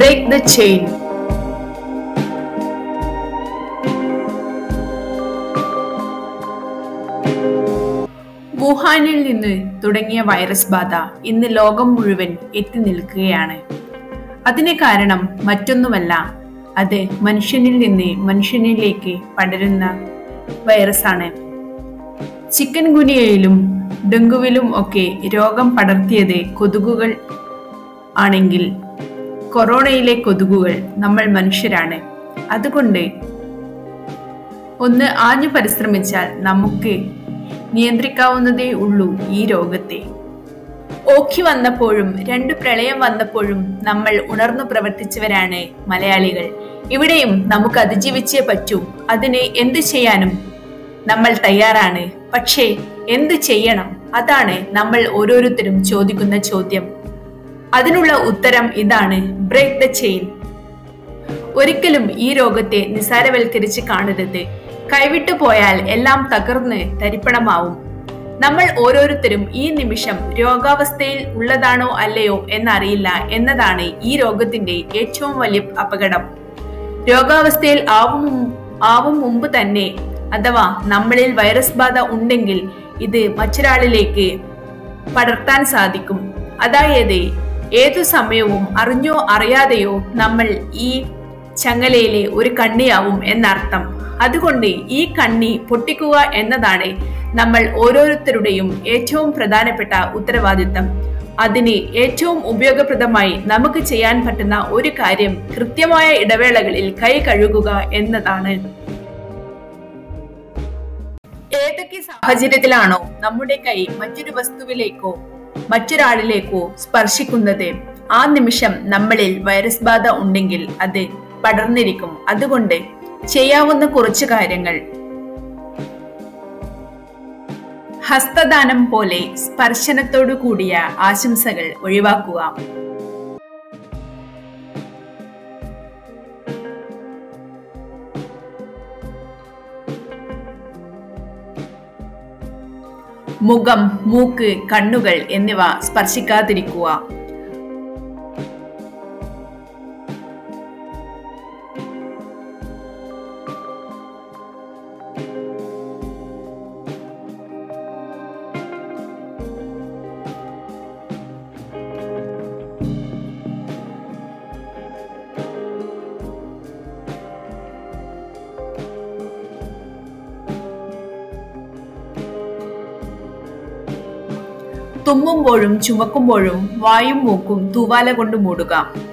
Break the chain. വുഹാനിൽ നിന്ന് തുടങ്ങിയ വൈറസ് ബാധ ഇന്ന് ലോകം മുഴുവൻ എത്തി നിൽക്കുകയാണ് അതിന് കാരണം മറ്റൊന്നുമല്ല അത് മനുഷ്യനിൽ നിന്ന് മനുഷ്യനിലേക്ക് പടരുന്ന വൈറസാണ് ചിക്കൻ ഗുനിയയിലും ഡെങ്കുവിലും ഒക്കെ രോഗം പടർത്തിയത് കൊതുകുകൾ ആണെങ്കിൽ കൊറോണയിലെ കൊതുകുകൾ നമ്മൾ മനുഷ്യരാണ് അതുകൊണ്ട് ഒന്ന് ആഞ്ഞു പരിശ്രമിച്ചാൽ നമുക്ക് നിയന്ത്രിക്കാവുന്നതേ ഉള്ളൂ ഈ രോഗത്തെ ഓഖി വന്നപ്പോഴും രണ്ടു പ്രളയം വന്നപ്പോഴും നമ്മൾ ഉണർന്നു പ്രവർത്തിച്ചവരാണ് മലയാളികൾ ഇവിടെയും നമുക്ക് അതിജീവിച്ചേ പറ്റൂ അതിന് എന്തു ചെയ്യാനും നമ്മൾ തയ്യാറാണ് പക്ഷേ എന്തു ചെയ്യണം അതാണ് നമ്മൾ ഓരോരുത്തരും ചോദിക്കുന്ന ചോദ്യം അതിനുള്ള ഉത്തരം ഇതാണ് ബ്രേക്ക് ദ ചെയിൻ ഒരിക്കലും ഈ രോഗത്തെ നിസാരവൽക്കരിച്ച് കാണരുത് കൈവിട്ടു പോയാൽ എല്ലാം തകർന്ന് തരിപ്പണമാവും നമ്മൾ ഓരോരുത്തരും ഈ നിമിഷം രോഗാവസ്ഥയിൽ ഉള്ളതാണോ അല്ലയോ എന്നറിയില്ല എന്നതാണ് ഈ രോഗത്തിന്റെ ഏറ്റവും വലിയ അപകടം രോഗാവസ്ഥയിൽ ആവും ആവും മുമ്പ് തന്നെ അഥവാ നമ്മളിൽ വൈറസ് ബാധ ഉണ്ടെങ്കിൽ ഇത് മറ്റൊരാളിലേക്ക് പടർത്താൻ സാധിക്കും അതായത് ഏതു സമയവും അറിഞ്ഞോ അറിയാതെയോ നമ്മൾ ഈ ചങ്ങലയിലെ ഒരു കണ്ണിയാവും എന്നർത്ഥം അതുകൊണ്ട് ഈ കണ്ണി പൊട്ടിക്കുക എന്നതാണ് നമ്മൾ ഓരോരുത്തരുടെയും ഏറ്റവും പ്രധാനപ്പെട്ട ഉത്തരവാദിത്തം അതിന് ഏറ്റവും ഉപയോഗപ്രദമായി നമുക്ക് ചെയ്യാൻ പറ്റുന്ന ഒരു കാര്യം കൃത്യമായ ഇടവേളകളിൽ കൈ കഴുകുക എന്നതാണ് ഏതൊക്കെ സാഹചര്യത്തിലാണോ നമ്മുടെ കൈ മറ്റൊരു വസ്തുവിലേക്കോ മറ്റൊരാളിലേക്കോ സ്പർശിക്കുന്നത് ആ നിമിഷം നമ്മളിൽ വൈറസ് ബാധ ഉണ്ടെങ്കിൽ അത് പടർന്നിരിക്കും അതുകൊണ്ട് ചെയ്യാവുന്ന കുറച്ചു കാര്യങ്ങൾ ഹസ്തദാനം പോലെ സ്പർശനത്തോടു കൂടിയ ആശംസകൾ ഒഴിവാക്കുക മുഖം മൂക്ക് കണ്ണുകൾ എന്നിവ സ്പർശിക്കാതിരിക്കുക തുമ്മുമ്പോഴും ചുമക്കുമ്പോഴും വായും മൂക്കും തൂവാല കൊണ്ട് മൂടുക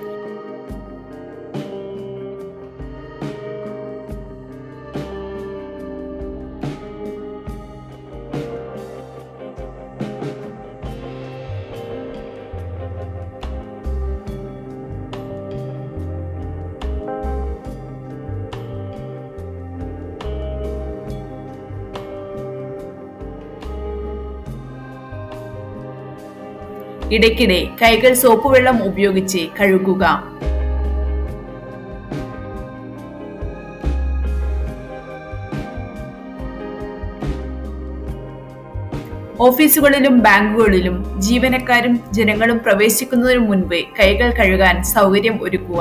ഇടയ്ക്കിടെ കൈകൾ സോപ്പ് വെള്ളം ഉപയോഗിച്ച് കഴുകുക ഓഫീസുകളിലും ബാങ്കുകളിലും ജീവനക്കാരും ജനങ്ങളും പ്രവേശിക്കുന്നതിനു മുൻപ് കൈകൾ കഴുകാൻ സൗകര്യം ഒരുക്കുക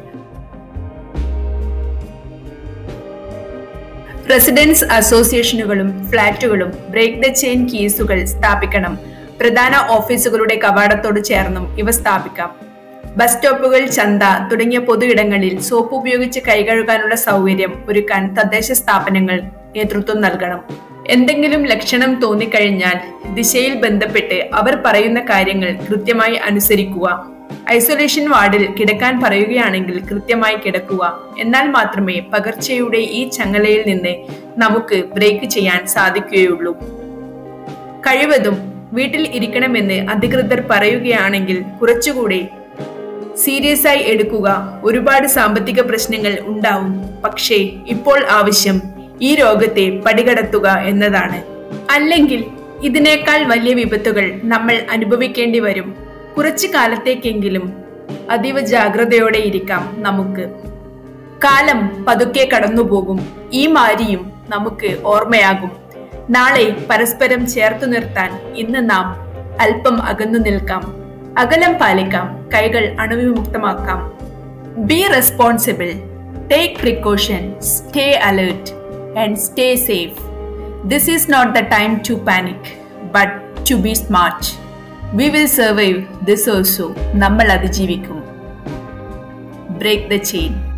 റെസിഡൻസ് അസോസിയേഷനുകളും ഫ്ളാറ്റുകളും ബ്രേക്ക് ദ ചെയിൻ കീസുകൾ സ്ഥാപിക്കണം പ്രധാന ഓഫീസുകളുടെ കവാടത്തോട് ചേർന്നും ഇവ സ്ഥാപിക്കാം ബസ് സ്റ്റോപ്പുകൾ ചന്ത തുടങ്ങിയ പൊതു ഇടങ്ങളിൽ സോപ്പ് ഉപയോഗിച്ച് കൈകഴുകാനുള്ള സൗകര്യം ഒരുക്കാൻ തദ്ദേശ സ്ഥാപനങ്ങൾ നേതൃത്വം നൽകണം എന്തെങ്കിലും ലക്ഷണം തോന്നിക്കഴിഞ്ഞാൽ ദിശയിൽ ബന്ധപ്പെട്ട് അവർ പറയുന്ന കാര്യങ്ങൾ കൃത്യമായി അനുസരിക്കുക ഐസൊലേഷൻ വാർഡിൽ കിടക്കാൻ പറയുകയാണെങ്കിൽ കൃത്യമായി കിടക്കുക എന്നാൽ മാത്രമേ പകർച്ചയുടെ ഈ ചങ്ങലയിൽ നിന്ന് നമുക്ക് ബ്രേക്ക് ചെയ്യാൻ സാധിക്കുകയുള്ളൂ കഴിവതും വീട്ടിൽ ഇരിക്കണമെന്ന് അധികൃതർ പറയുകയാണെങ്കിൽ കുറച്ചുകൂടി സീരിയസ് ആയി എടുക്കുക ഒരുപാട് സാമ്പത്തിക പ്രശ്നങ്ങൾ ഉണ്ടാവും പക്ഷേ ഇപ്പോൾ ആവശ്യം ഈ രോഗത്തെ പടികടത്തുക എന്നതാണ് അല്ലെങ്കിൽ ഇതിനേക്കാൾ വലിയ വിപത്തുകൾ നമ്മൾ അനുഭവിക്കേണ്ടി വരും കുറച്ചു കാലത്തേക്കെങ്കിലും അതീവ ജാഗ്രതയോടെ ഇരിക്കാം നമുക്ക് കാലം പതുക്കെ കടന്നുപോകും ഈ മാരിയും നമുക്ക് ഓർമ്മയാകും നാളെ പരസ്പരം ചേർത്തു നിർത്താൻ ഇന്ന് നാം അല്പം അകന്നു നിൽക്കാം അകലം പാലിക്കാം കൈകൾ അണുവിമുക്തമാക്കാം Be responsible, take precautions, stay alert, and stay safe. This is not the time to panic, but to be smart. We will survive this also. നമ്മൾ അതിജീവിക്കും ബ്രേക്ക് ദ ചെയിൻ